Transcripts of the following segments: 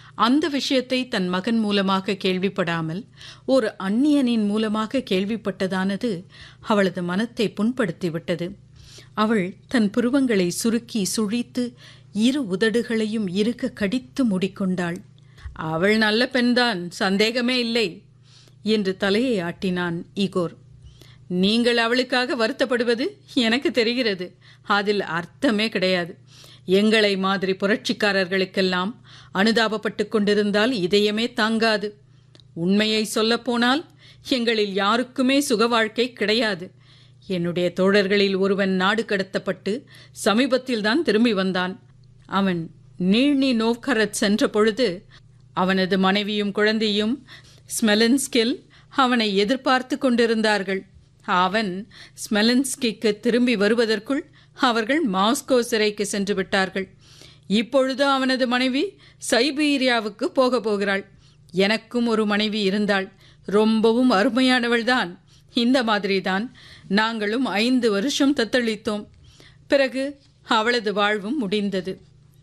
அந்த விஷயத்தை தன் மகன் மூலமாக கேள்விப்படாமல் ஒரு அந்நியனின் மூலமாக கேள்விப்பட்டதானது அவளது மனத்தை புண்படுத்திவிட்டது அவள் தன் புருவங்களை சுருக்கி சுழித்து இரு உதடுகளையும் இறுக கடித்து மூடிக்கொண்டாள் அவள் நல்ல பெண்தான் சந்தேகமே இல்லை என்று தலையை ஆட்டினான் ஈகோர் நீங்கள் அவளுக்காக வருத்தப்படுவது எனக்கு தெரிகிறது அதில் அர்த்தமே கிடையாது எங்களை மாதிரி புரட்சிக்காரர்களுக்கெல்லாம் அனுதாபப்பட்டு கொண்டிருந்தால் இதயமே தாங்காது உண்மையை சொல்லப்போனால் எங்களில் யாருக்குமே சுக வாழ்க்கை கிடையாது என்னுடைய தோழர்களில் ஒருவன் நாடு கடத்தப்பட்டு சமீபத்தில்தான் திரும்பி வந்தான் அவன் நீழ்னி நோவ்கரத் சென்ற பொழுது அவனது மனைவியும் குழந்தையும் ஸ்மெலன்ஸ்கில் அவனை எதிர்பார்த்து கொண்டிருந்தார்கள் அவன் ஸ்மெலன்ஸ்கிக்கு திரும்பி வருவதற்குள் அவர்கள் மாஸ்கோ சிறைக்கு சென்று விட்டார்கள் இப்பொழுது அவனது மனைவி சைபீரியாவுக்கு போக போகிறாள் எனக்கும் ஒரு மனைவி இருந்தாள் ரொம்பவும் அருமையானவள்தான் இந்த மாதிரிதான் நாங்களும் ஐந்து வருஷம் தத்தளித்தோம் பிறகு அவளது வாழ்வும் முடிந்தது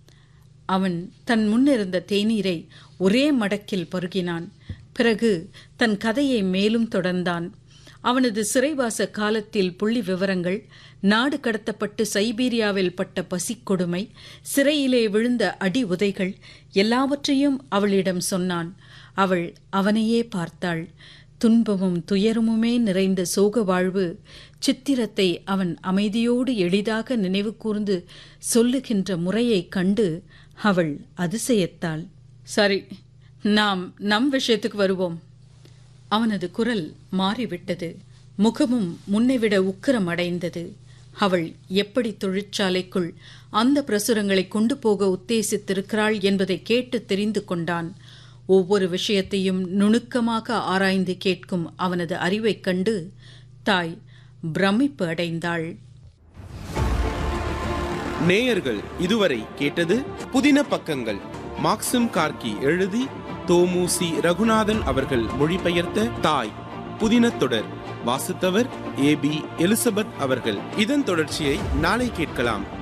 அவன் தன் முன்னிருந்த தேநீரை ஒரே மடக்கில் பருகினான் பிறகு தன் கதையை மேலும் தொடர்ந்தான் அவனது சிறைவாச காலத்தில் புள்ளி விவரங்கள் நாடு கடத்தப்பட்டு சைபீரியாவில் பட்ட பசிக்கொடுமை சிறையிலே விழுந்த அடி உதைகள் எல்லாவற்றையும் அவளிடம் சொன்னான் அவள் அவனையே பார்த்தாள் துன்பமும் துயரமுமே நிறைந்த சோக வாழ்வு சித்திரத்தை அவன் அமைதியோடு எளிதாக நினைவு கூர்ந்து சொல்லுகின்ற முறையைக் கண்டு அவள் அதிசயத்தாள் சரி நாம் நம் விஷயத்துக்கு வருவோம் அவனது குரல் மாறிவிட்டது முகமும் முன்னைவிட உக்கிரம் அடைந்தது அவள் எப்படி தொழிற்சாலைக்குள் அந்த பிரசுரங்களை கொண்டு போக உத்தேசித்திருக்கிறாள் என்பதை கேட்டு தெரிந்து கொண்டான் ஒவ்வொரு விஷயத்தையும் நுணுக்கமாக ஆராய்ந்து கேட்கும் அவனது அறிவைக் கண்டு தாய் பிரமிப்பு அடைந்தாள் நேயர்கள் இதுவரை கேட்டது புதின பக்கங்கள் மாக்சிம் கார்கி எழுதி தோமுசி ரகுநாதன் அவர்கள் மொழிபெயர்த்த தாய் புதின தொடர் வாசித்தவர் ஏ பி எலிசபெத் அவர்கள் இதன் தொடர்ச்சியை நாளை கேட்கலாம்